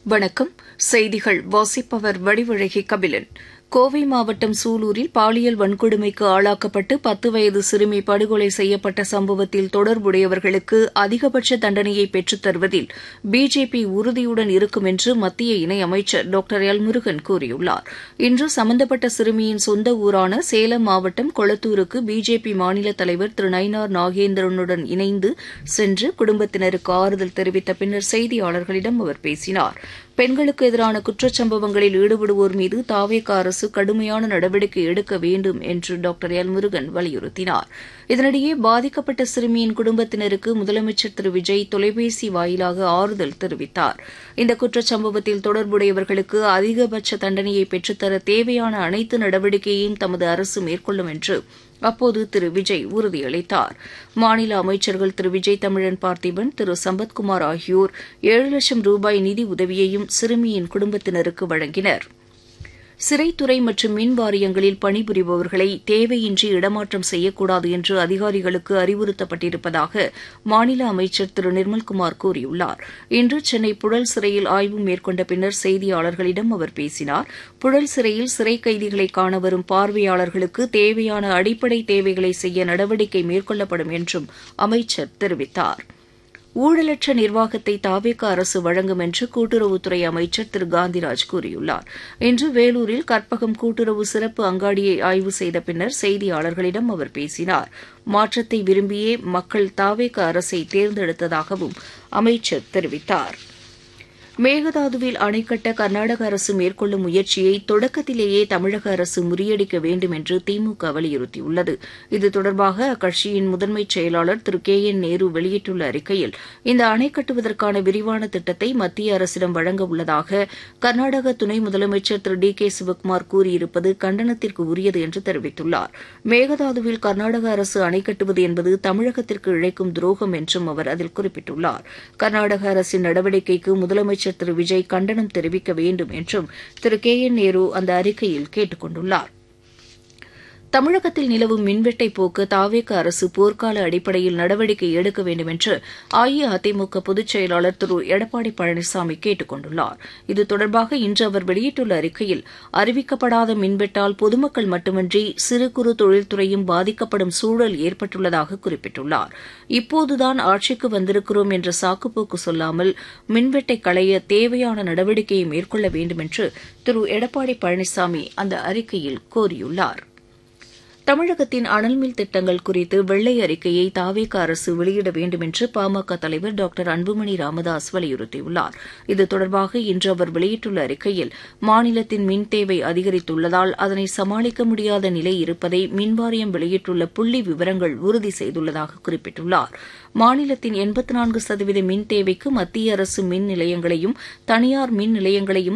வணக்கம் செய்திகள் வாசிப்பவர் வடிவழகி கபிலன் கோவை மாவட்டம் சூலூரில் பாலியல் வன்கொடுமைக்கு ஆளாக்கப்பட்டு பத்து வயது சிறுமி படுகொலை செய்யப்பட்ட சம்பவத்தில் தொடர்புடையவர்களுக்கு அதிகபட்ச தண்டனையை பெற்றுத் தருவதில் பிஜேபி உறுதியுடன் இருக்கும் என்று மத்திய இணையமைச்சர் டாக்டர் எல் முருகன் கூறியுள்ளார் இன்று சம்பந்தப்பட்ட சிறுமியின் சொந்த ஊரான சேலம் மாவட்டம் கொளத்தூருக்கு பிஜேபி மாநில தலைவர் திரு நயினார் நாகேந்திரனுடன் இணைந்து சென்று குடும்பத்தினருக்கு ஆறுதல் தெரிவித்த பின்னர் செய்தியாளர்களிடம் அவர் பேசினார் பெண்களுக்கு எதிரான குற்றச்சம்பவங்களில் ஈடுபடுவோர் மீது தாவேக அரசு கடுமையான நடவடிக்கை எடுக்க வேண்டும் என்று டாக்டர் எல் முருகன் வலியுறுத்தினார் இதனிடையே பாதிக்கப்பட்ட சிறுமியின் குடும்பத்தினருக்கு முதலமைச்சர் திரு விஜய் தொலைபேசி வாயிலாக ஆறுதல் தெரிவித்தார் இந்த குற்றச்சம்பவத்தில் தொடர்புடையவர்களுக்கு அதிகபட்ச தண்டனையை பெற்றுத்தர தேவையான அனைத்து நடவடிக்கையையும் தமது அரசு மேற்கொள்ளும் என்று அப்போது திரு விஜய் உறுதியளித்தார் மாநில அமைச்சர்கள் திரு விஜய் தமிழன் பார்த்திபன் திரு சம்பத்குமார் ஆகியோர் ஏழு லட்சம் ரூபாய் நிதி உதவியையும் சிறுமியின் குடும்பத்தினருக்கு வழங்கினர் சிறைத்துறை மற்றும் மின் வாரியங்களில் பணிபுரிபவர்களை தேவையின்றி இடமாற்றம் செய்யக்கூடாது என்று அதிகாரிகளுக்கு அறிவுறுத்தப்பட்டிருப்பதாக மாநில அமைச்சர் திரு நிர்மல்குமார் கூறியுள்ளார் இன்று சென்னை புழல் சிறையில் ஆய்வு மேற்கொண்ட பின்னர் செய்தியாளர்களிடம் அவர் பேசினார் புழல் சிறையில் சிறை கைதிகளை காண வரும் பார்வையாளர்களுக்கு தேவையான அடிப்படை தேவைகளை செய்ய நடவடிக்கை மேற்கொள்ளப்படும் என்றும் அமைச்சர் தெரிவித்தாா் ஊழலற்ற நிர்வாகத்தை தாவேக அரசு வழங்கும் என்று கூட்டுறவுத்துறை அமைச்சர் திரு காந்திராஜ் கூறியுள்ளார் இன்று வேலூரில் கற்பகம் கூட்டுறவு சிறப்பு அங்காடியை ஆய்வு செய்த பின்னர் செய்தியாளர்களிடம் அவர் பேசினார் மாற்றத்தை விரும்பியே மக்கள் தாவேக அரசை தேர்ந்தெடுத்ததாகவும் அமைச்சர் தெரிவித்தார் மேகதாதுவில் அணை கட்ட கர்நாடக அரசு மேற்கொள்ளும் முயற்சியை தொடக்கத்திலேயே தமிழக அரசு முறியடிக்க வேண்டும் என்று திமுக வலியுறுத்தியுள்ளது இது தொடர்பாக அக்கட்சியின் முதன்மை செயலாளர் திரு கே என் நேரு வெளியிட்டுள்ள அறிக்கையில் இந்த அணை கட்டுவதற்கான விரிவான திட்டத்தை மத்திய அரசிடம் வழங்க உள்ளதாக கர்நாடக துணை முதலமைச்சர் திரு டி கே சிவக்குமார் கூறியிருப்பது கண்டனத்திற்கு உரியது என்று தெரிவித்துள்ளார் மேகதாதுவில் கர்நாடக அரசு அணை கட்டுவது என்பது தமிழகத்திற்கு இழைக்கும் துரோகம் என்றும் அவர் அதில் குறிப்பிட்டுள்ளார் கர்நாடக அரசின் நடவடிக்கைக்கு முதலமைச்சர் அமைச்சர் திரு விஜய் கண்டனம் தெரிவிக்க வேண்டும் என்றும் திரு கே என் நேரு அந்த அறிக்கையில் கேட்டுக் கொண்டுள்ளார் தமிழகத்தில் நிலவும் மின்வெட்டை போக்க தாவேக அரசு போர்க்கால அடிப்படையில் நடவடிக்கை எடுக்க வேண்டும் என்று அஇஅதிமுக பொதுச் செயலாளர் திரு எடப்பாடி பழனிசாமி கேட்டுக் கொண்டுள்ளார் இது தொடர்பாக இன்று அவர் வெளியிட்டுள்ள அறிக்கையில் அறிவிக்கப்படாத மின்வெட்டால் பொதுமக்கள் மட்டுமின்றி சிறு குறு தொழில்துறையும் பாதிக்கப்படும் சூழல் ஏற்பட்டுள்ளதாக குறிப்பிட்டுள்ளார் இப்போதுதான் ஆட்சிக்கு வந்திருக்கிறோம் என்ற சாக்குப்போக்கு சொல்லாமல் மின்வெட்டை களைய தேவையான நடவடிக்கையை மேற்கொள்ள வேண்டும் என்று திரு எடப்பாடி பழனிசாமி அந்த அறிக்கையில் கோரியுள்ளார் தமிழகத்தின் அனல்மில் திட்டங்கள் குறித்து வெள்ளை அறிக்கையை தாவேக அரசு வெளியிட வேண்டும் என்று பாமக தலைவர் டாக்டர் அன்புமணி ராமதாஸ் வலியுறுத்தியுள்ளார் இது தொடர்பாக இன்று அவர் வெளியிட்டுள்ள அறிக்கையில் மாநிலத்தின் மின் தேவை அதிகரித்துள்ளதால் அதனை சமாளிக்க முடியாத நிலை இருப்பதை மின்வாரியம் வெளியிட்டுள்ள புள்ளி விவரங்கள் உறுதி செய்துள்ளதாக குறிப்பிட்டுள்ளார் மாநிலத்தின் எண்பத்தி நான்கு சதவீத மின் தேவைக்கு மத்திய அரசு மின் நிலையங்களையும் தனியார் மின் நிலையங்களையும்